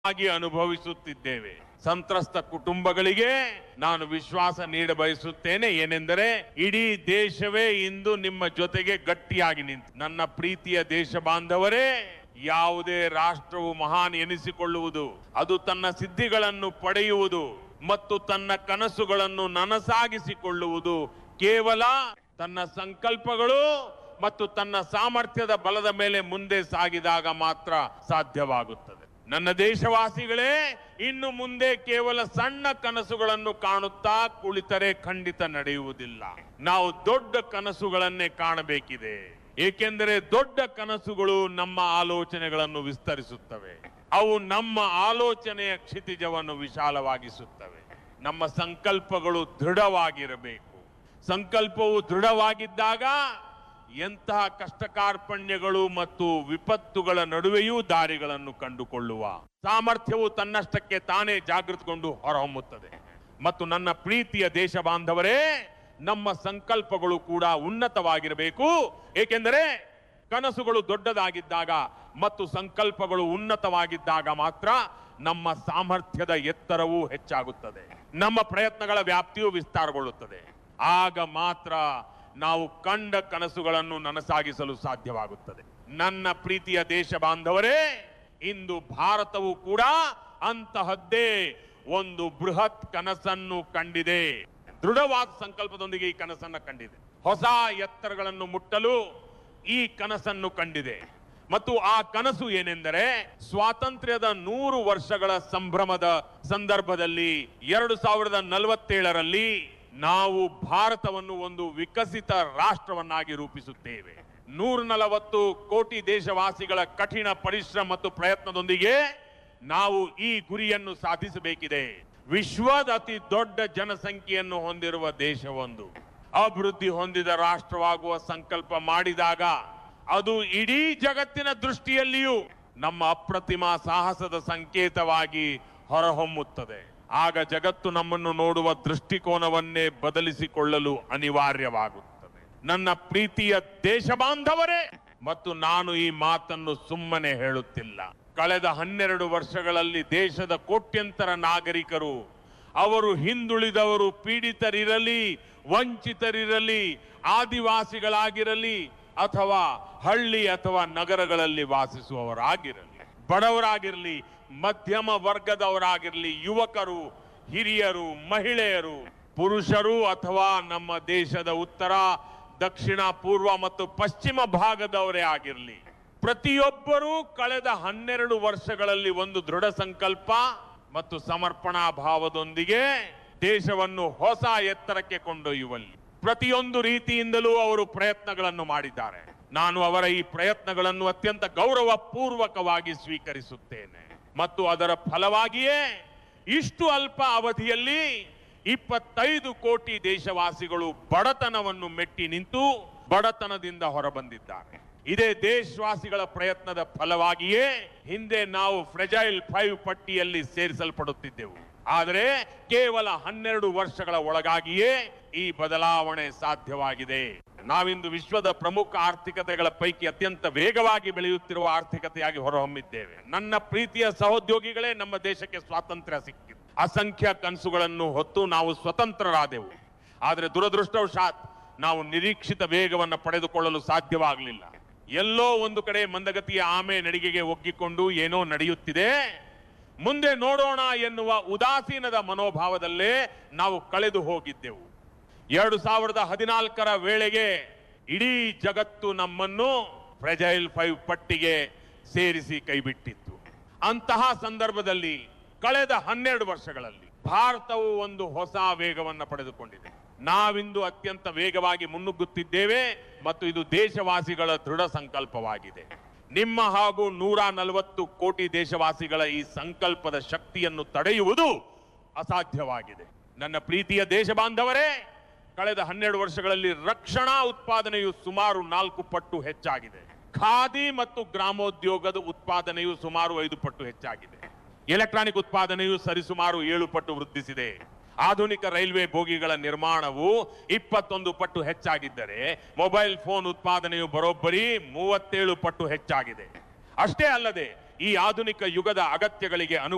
ಆಗಿ ಅನುಭವಿಸುತ್ತಿದ್ದೇವೆ ಸಂತ್ರಸ್ತ ಕುಟುಂಬಗಳಿಗೆ ನಾನು ವಿಶ್ವಾಸ ನೀಡ ಬಯಸುತ್ತೇನೆ ಏನೆಂದರೆ ಇಡೀ ದೇಶವೇ ಇಂದು ನಿಮ್ಮ ಜೊತೆಗೆ ಗಟ್ಟಿಯಾಗಿ ನಿಂತು ನನ್ನ ಪ್ರೀತಿಯ ದೇಶ ಬಾಂಧವರೇ ಯಾವುದೇ ರಾಷ್ಟ್ರವು ಮಹಾನ್ ಎನಿಸಿಕೊಳ್ಳುವುದು ಅದು ತನ್ನ ಸಿದ್ಧಿಗಳನ್ನು ಪಡೆಯುವುದು ಮತ್ತು ತನ್ನ ಕನಸುಗಳನ್ನು ನನಸಾಗಿಸಿಕೊಳ್ಳುವುದು ಕೇವಲ ತನ್ನ ಸಂಕಲ್ಪಗಳು ಮತ್ತು ತನ್ನ ಸಾಮರ್ಥ್ಯದ ಬಲದ ಮೇಲೆ ಮುಂದೆ ಸಾಗಿದಾಗ ಮಾತ್ರ ಸಾಧ್ಯವಾಗುತ್ತದೆ ನನ್ನ ದೇಶವಾಸಿಗಳೇ ಇನ್ನು ಮುಂದೆ ಕೇವಲ ಸಣ್ಣ ಕನಸುಗಳನ್ನು ಕಾಣುತ್ತಾ ಕುಳಿತರೆ ಖಂಡಿತ ನಡೆಯುವುದಿಲ್ಲ ನಾವು ದೊಡ್ಡ ಕನಸುಗಳನ್ನೇ ಕಾಣಬೇಕಿದೆ ಏಕೆಂದರೆ ದೊಡ್ಡ ಕನಸುಗಳು ನಮ್ಮ ಆಲೋಚನೆಗಳನ್ನು ವಿಸ್ತರಿಸುತ್ತವೆ ಅವು ನಮ್ಮ ಆಲೋಚನೆಯ ಕ್ಷಿತಿಜವನ್ನು ವಿಶಾಲವಾಗಿಸುತ್ತವೆ ನಮ್ಮ ಸಂಕಲ್ಪಗಳು ದೃಢವಾಗಿರಬೇಕು ಸಂಕಲ್ಪವು ದೃಢವಾಗಿದ್ದಾಗ ಎಂತಹ ಕಷ್ಟ ಕಾರ್ಪಣ್ಯಗಳು ಮತ್ತು ವಿಪತ್ತುಗಳ ನಡುವೆಯೂ ದಾರಿಗಳನ್ನು ಕಂಡುಕೊಳ್ಳುವ ಸಾಮರ್ಥ್ಯವು ತನ್ನಷ್ಟಕ್ಕೆ ತಾನೇ ಜಾಗೃತಗೊಂಡು ಹೊರಹೊಮ್ಮುತ್ತದೆ ಮತ್ತು ನನ್ನ ಪ್ರೀತಿಯ ದೇಶ ಬಾಂಧವರೇ ನಮ್ಮ ಸಂಕಲ್ಪಗಳು ಕೂಡ ಉನ್ನತವಾಗಿರಬೇಕು ಏಕೆಂದರೆ ಕನಸುಗಳು ದೊಡ್ಡದಾಗಿದ್ದಾಗ ಮತ್ತು ಸಂಕಲ್ಪಗಳು ಉನ್ನತವಾಗಿದ್ದಾಗ ಮಾತ್ರ ನಮ್ಮ ಸಾಮರ್ಥ್ಯದ ಎತ್ತರವೂ ಹೆಚ್ಚಾಗುತ್ತದೆ ನಮ್ಮ ಪ್ರಯತ್ನಗಳ ವ್ಯಾಪ್ತಿಯು ವಿಸ್ತಾರಗೊಳ್ಳುತ್ತದೆ ಆಗ ಮಾತ್ರ ನಾವು ಕಂಡ ಕನಸುಗಳನ್ನು ನನಸಾಗಿಸಲು ಸಾಧ್ಯವಾಗುತ್ತದೆ ನನ್ನ ಪ್ರೀತಿಯ ದೇಶ ಬಾಂಧವರೇ ಇಂದು ಭಾರತವು ಕೂಡ ಅಂತಹದ್ದೇ ಒಂದು ಬೃಹತ್ ಕನಸನ್ನು ಕಂಡಿದೆ ದೃಢವಾದ ಸಂಕಲ್ಪದೊಂದಿಗೆ ಈ ಕನಸನ್ನ ಕಂಡಿದೆ ಹೊಸ ಎತ್ತರಗಳನ್ನು ಮುಟ್ಟಲು ಈ ಕನಸನ್ನು ಕಂಡಿದೆ ಮತ್ತು ಆ ಕನಸು ಏನೆಂದರೆ ಸ್ವಾತಂತ್ರ್ಯದ ನೂರು ವರ್ಷಗಳ ಸಂಭ್ರಮದ ಸಂದರ್ಭದಲ್ಲಿ ಎರಡು ಸಾವಿರದ ನಲವತ್ತೇಳರಲ್ಲಿ ನಾವು ಭಾರತವನ್ನು ಒಂದು ವಿಕಸಿತ ರಾಷ್ಟ್ರವನ್ನಾಗಿ ರೂಪಿಸುತ್ತೇವೆ ನೂರ ನಲವತ್ತು ಕೋಟಿ ದೇಶವಾಸಿಗಳ ಕಠಿಣ ಪರಿಶ್ರಮ ಮತ್ತು ಪ್ರಯತ್ನದೊಂದಿಗೆ ನಾವು ಈ ಗುರಿಯನ್ನು ಸಾಧಿಸಬೇಕಿದೆ ವಿಶ್ವದ ಅತಿ ದೊಡ್ಡ ಜನಸಂಖ್ಯೆಯನ್ನು ಹೊಂದಿರುವ ದೇಶವೊಂದು ಅಭಿವೃದ್ಧಿ ಹೊಂದಿದ ರಾಷ್ಟ್ರವಾಗುವ ಸಂಕಲ್ಪ ಮಾಡಿದಾಗ ಅದು ಇಡೀ ಜಗತ್ತಿನ ದೃಷ್ಟಿಯಲ್ಲಿಯೂ ನಮ್ಮ ಅಪ್ರತಿಮ ಸಾಹಸದ ಸಂಕೇತವಾಗಿ ಹೊರಹೊಮ್ಮುತ್ತದೆ ಆಗ ಜಗತ್ತು ನಮ್ಮನ್ನು ನೋಡುವ ದೃಷ್ಟಿಕೋನವನ್ನೇ ಬದಲಿಸಿಕೊಳ್ಳಲು ಅನಿವಾರ್ಯವಾಗುತ್ತದೆ ನನ್ನ ಪ್ರೀತಿಯ ದೇಶ ಬಾಂಧವರೇ ಮತ್ತು ನಾನು ಈ ಮಾತನ್ನು ಸುಮ್ಮನೆ ಹೇಳುತ್ತಿಲ್ಲ ಕಳೆದ ಹನ್ನೆರಡು ವರ್ಷಗಳಲ್ಲಿ ದೇಶದ ಕೋಟ್ಯಂತರ ನಾಗರಿಕರು ಅವರು ಹಿಂದುಳಿದವರು ಪೀಡಿತರಿರಲಿ ವಂಚಿತರಿರಲಿ ಆದಿವಾಸಿಗಳಾಗಿರಲಿ ಅಥವಾ ಹಳ್ಳಿ ಅಥವಾ ನಗರಗಳಲ್ಲಿ ವಾಸಿಸುವವರಾಗಿರಲಿ ಬಡವರಾಗಿರಲಿ ಮಧ್ಯಮ ವರ್ಗದವರಾಗಿರಲಿ ಯುವಕರು ಹಿರಿಯರು ಮಹಿಳೆಯರು ಪುರುಷರು ಅಥವಾ ನಮ್ಮ ದೇಶದ ಉತ್ತರ ದಕ್ಷಿಣ ಪೂರ್ವ ಮತ್ತು ಪಶ್ಚಿಮ ಭಾಗದವರೇ ಆಗಿರಲಿ ಪ್ರತಿಯೊಬ್ಬರೂ ಕಳೆದ ಹನ್ನೆರಡು ವರ್ಷಗಳಲ್ಲಿ ಒಂದು ದೃಢ ಸಂಕಲ್ಪ ಮತ್ತು ಸಮರ್ಪಣಾ ಭಾವದೊಂದಿಗೆ ದೇಶವನ್ನು ಹೊಸ ಎತ್ತರಕ್ಕೆ ಕೊಂಡೊಯ್ಯುವಲ್ಲಿ ಪ್ರತಿಯೊಂದು ರೀತಿಯಿಂದಲೂ ಅವರು ಪ್ರಯತ್ನಗಳನ್ನು ಮಾಡಿದ್ದಾರೆ ನಾನು ಅವರ ಈ ಪ್ರಯತ್ನಗಳನ್ನು ಅತ್ಯಂತ ಗೌರವ ಪೂರ್ವಕವಾಗಿ ಸ್ವೀಕರಿಸುತ್ತೇನೆ ಮತ್ತು ಅದರ ಫಲವಾಗಿಯೇ ಇಷ್ಟು ಅಲ್ಪ ಅವಧಿಯಲ್ಲಿ ಇಪ್ಪತ್ತೈದು ಕೋಟಿ ದೇಶವಾಸಿಗಳು ಬಡತನವನ್ನು ಮೆಟ್ಟಿ ನಿಂತು ಬಡತನದಿಂದ ಹೊರಬಂದಿದ್ದಾರೆ ಇದೇ ದೇಶವಾಸಿಗಳ ಪ್ರಯತ್ನದ ಫಲವಾಗಿಯೇ ಹಿಂದೆ ನಾವು ಫ್ರೆಜೈಲ್ ಫೈವ್ ಪಟ್ಟಿಯಲ್ಲಿ ಸೇರಿಸಲ್ಪಡುತ್ತಿದ್ದೆವು ಆದರೆ ಕೇವಲ ಹನ್ನೆರಡು ವರ್ಷಗಳ ಒಳಗಾಗಿಯೇ ಈ ಬದಲಾವಣೆ ಸಾಧ್ಯವಾಗಿದೆ ನಾವಿಂದು ವಿಶ್ವದ ಪ್ರಮುಖ ಆರ್ಥಿಕತೆಗಳ ಪೈಕಿ ಅತ್ಯಂತ ವೇಗವಾಗಿ ಬೆಳೆಯುತ್ತಿರುವ ಆರ್ಥಿಕತೆಯಾಗಿ ಹೊರಹೊಮ್ಮಿದ್ದೇವೆ ನನ್ನ ಪ್ರೀತಿಯ ಸಹೋದ್ಯೋಗಿಗಳೇ ನಮ್ಮ ದೇಶಕ್ಕೆ ಸ್ವಾತಂತ್ರ್ಯ ಸಿಕ್ಕಿತು ಅಸಂಖ್ಯ ಕನಸುಗಳನ್ನು ಹೊತ್ತು ನಾವು ಸ್ವತಂತ್ರರಾದೆವು ಆದರೆ ದುರದೃಷ್ಟವಶಾತ್ ನಾವು ನಿರೀಕ್ಷಿತ ವೇಗವನ್ನು ಪಡೆದುಕೊಳ್ಳಲು ಸಾಧ್ಯವಾಗಲಿಲ್ಲ ಎಲ್ಲೋ ಒಂದು ಕಡೆ ಮಂದಗತಿಯ ಆಮೆ ನಡಿಗೆಗೆ ಒಗ್ಗಿಕೊಂಡು ಏನೋ ನಡೆಯುತ್ತಿದೆ ಮುಂದೆ ನೋಡೋಣ ಎನ್ನುವ ಉದಾಸೀನದ ಮನೋಭಾವದಲ್ಲೇ ನಾವು ಕಳೆದು ಹೋಗಿದ್ದೆವು ಎರಡು ಸಾವಿರದ ಹದಿನಾಲ್ಕರ ವೇಳೆಗೆ ಇಡೀ ಜಗತ್ತು ನಮ್ಮನ್ನು ಫ್ರೆಜೈಲ್ ಫೈವ್ ಪಟ್ಟಿಗೆ ಸೇರಿಸಿ ಕೈಬಿಟ್ಟಿತ್ತು ಅಂತಹ ಸಂದರ್ಭದಲ್ಲಿ ಕಳೆದ ಹನ್ನೆರಡು ವರ್ಷಗಳಲ್ಲಿ ಭಾರತವು ಒಂದು ಹೊಸ ವೇಗವನ್ನು ಪಡೆದುಕೊಂಡಿದೆ ನಾವಿಂದು ಅತ್ಯಂತ ವೇಗವಾಗಿ ಮುನ್ನುಗ್ಗುತ್ತಿದ್ದೇವೆ ಮತ್ತು ಇದು ದೇಶವಾಸಿಗಳ ದೃಢ ಸಂಕಲ್ಪವಾಗಿದೆ ನಿಮ್ಮ ಹಾಗೂ ನೂರ ನಲವತ್ತು ಕೋಟಿ ದೇಶವಾಸಿಗಳ ಈ ಸಂಕಲ್ಪದ ಶಕ್ತಿಯನ್ನು ತಡೆಯುವುದು ಅಸಾಧ್ಯವಾಗಿದೆ ನನ್ನ ಪ್ರೀತಿಯ ದೇಶ ಬಾಂಧವರೇ ಕಳೆದ ಹನ್ನೆರಡು ವರ್ಷಗಳಲ್ಲಿ ರಕ್ಷಣಾ ಉತ್ಪಾದನೆಯು ಸುಮಾರು ನಾಲ್ಕು ಪಟ್ಟು ಹೆಚ್ಚಾಗಿದೆ ಖಾದಿ ಮತ್ತು ಗ್ರಾಮೋದ್ಯೋಗದ ಉತ್ಪಾದನೆಯು ಸುಮಾರು ಐದು ಪಟ್ಟು ಹೆಚ್ಚಾಗಿದೆ ಎಲೆಕ್ಟ್ರಾನಿಕ್ ಉತ್ಪಾದನೆಯು ಸರಿಸುಮಾರು ಏಳು ಪಟ್ಟು ವೃದ್ಧಿಸಿದೆ ಆಧುನಿಕ ರೈಲ್ವೆ ಬೋಗಿಗಳ ನಿರ್ಮಾಣವು ಇಪ್ಪತ್ತೊಂದು ಪಟ್ಟು ಹೆಚ್ಚಾಗಿದ್ದರೆ ಮೊಬೈಲ್ ಫೋನ್ ಉತ್ಪಾದನೆಯು ಬರೋಬ್ಬರಿ ಮೂವತ್ತೇಳು ಪಟ್ಟು ಹೆಚ್ಚಾಗಿದೆ ಅಷ್ಟೇ ಅಲ್ಲದೆ ಈ ಆಧುನಿಕ ಯುಗದ ಅಗತ್ಯಗಳಿಗೆ ಅನು